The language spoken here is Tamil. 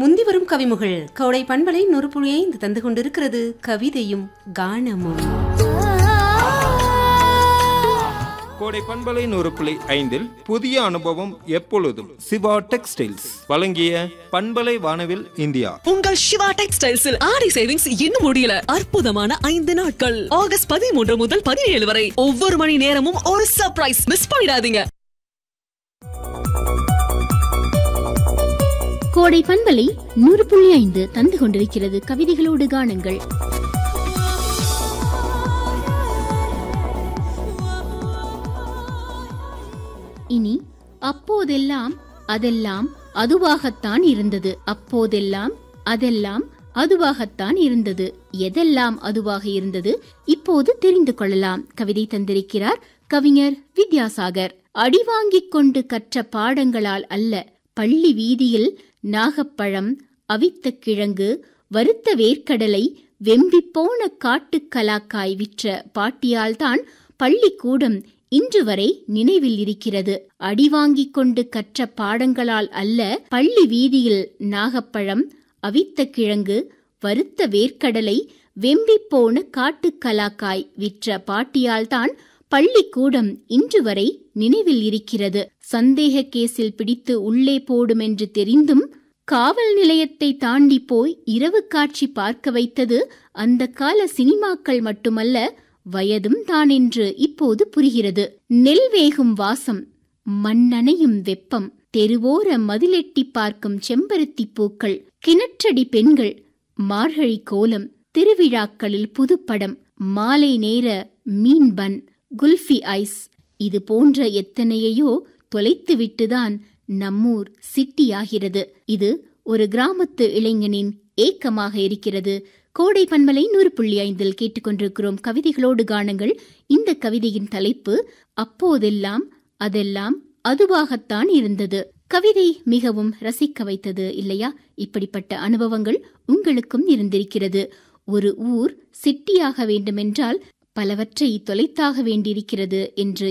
முந்தி வரும் கவிமுகள் கோடை பண்பலை நொறுப்புழியை இந்த தந்து கொண்டிருக்கிறது கவிதையும் கானமும் கோடை பண்பலை நூறு புள்ளி ஐந்தில் புதிய அனுபவம் எப்பொழுதும் சிவா டெக்ஸ்டைல்ஸ் வழங்கிய பண்பலை வானவில் இந்தியா உங்கள் சிவா டெக்ஸ்டைல்ஸில் ஆடி சேவிங்ஸ் இன்னும் முடியல அற்புதமான ஐந்து நாட்கள் ஆகஸ்ட் பதிமூன்று முதல் பதினேழு வரை ஒவ்வொரு மணி நேரமும் ஒரு சர்ப்ரைஸ் மிஸ் பண்ணிடாதீங்க கோடை பண்பலை நூறு புள்ளி ஐந்து தந்து கொண்டிருக்கிறது கவிதைகளோடு காணுங்கள் இனி அப்போதெல்லாம் அதெல்லாம் அதுவாகத்தான் இருந்தது அப்போதெல்லாம் அதெல்லாம் அதுவாகத்தான் இருந்தது எதெல்லாம் அதுவாக இருந்தது இப்போது தெரிந்து கொள்ளலாம் கவிதை தந்திருக்கிறார் கவிஞர் வித்யாசாகர் அடிவாங்கிக் கொண்டு கற்ற பாடங்களால் அல்ல பள்ளி வீதியில் நாகப்பழம் அவித்த கிழங்கு வறுத்த வேர்க்கடலை வெம்பிப்போன காட்டுக்கலாக்காய் விற்ற பாட்டியால்தான் பள்ளிக்கூடம் இன்று வரை நினைவில் இருக்கிறது அடிவாங்கிக் கொண்டு கற்ற பாடங்களால் அல்ல பள்ளி வீதியில் நாகப்பழம் அவித்த கிழங்கு வறுத்த வேர்க்கடலை வெம்பிப்போன காட்டுக்கலாக்காய் விற்ற பாட்டியால்தான் பள்ளிக்கூடம் இன்று வரை நினைவில் இருக்கிறது சந்தேக கேஸில் பிடித்து உள்ளே போடும் என்று தெரிந்தும் காவல் நிலையத்தை தாண்டி போய் இரவு காட்சி பார்க்க வைத்தது அந்த கால சினிமாக்கள் மட்டுமல்ல வயதும் தான் என்று இப்போது புரிகிறது நெல் வேகும் வாசம் மண்ணனையும் வெப்பம் தெருவோர மதிலெட்டி பார்க்கும் செம்பருத்தி பூக்கள் கிணற்றடி பெண்கள் மார்கழி கோலம் திருவிழாக்களில் புதுப்படம் மாலை நேர மீன் பன் குல்ஃபி ஐஸ் இது போன்ற எத்தனையையோ தொலைத்துவிட்டுதான் நம்மூர் சிட்டியாகிறது இது ஒரு கிராமத்து இளைஞனின் ஏக்கமாக இருக்கிறது கோடை பன்மலை நூறு புள்ளி ஐந்தில் கேட்டுக்கொண்டிருக்கிறோம் கவிதைகளோடு காணுங்கள் இந்த கவிதையின் தலைப்பு அப்போதெல்லாம் அதெல்லாம் அதுவாகத்தான் இருந்தது கவிதை மிகவும் ரசிக்க வைத்தது இல்லையா இப்படிப்பட்ட அனுபவங்கள் உங்களுக்கும் இருந்திருக்கிறது ஒரு ஊர் சிட்டியாக வேண்டுமென்றால் பலவற்றை தொலைத்தாக வேண்டியிருக்கிறது என்று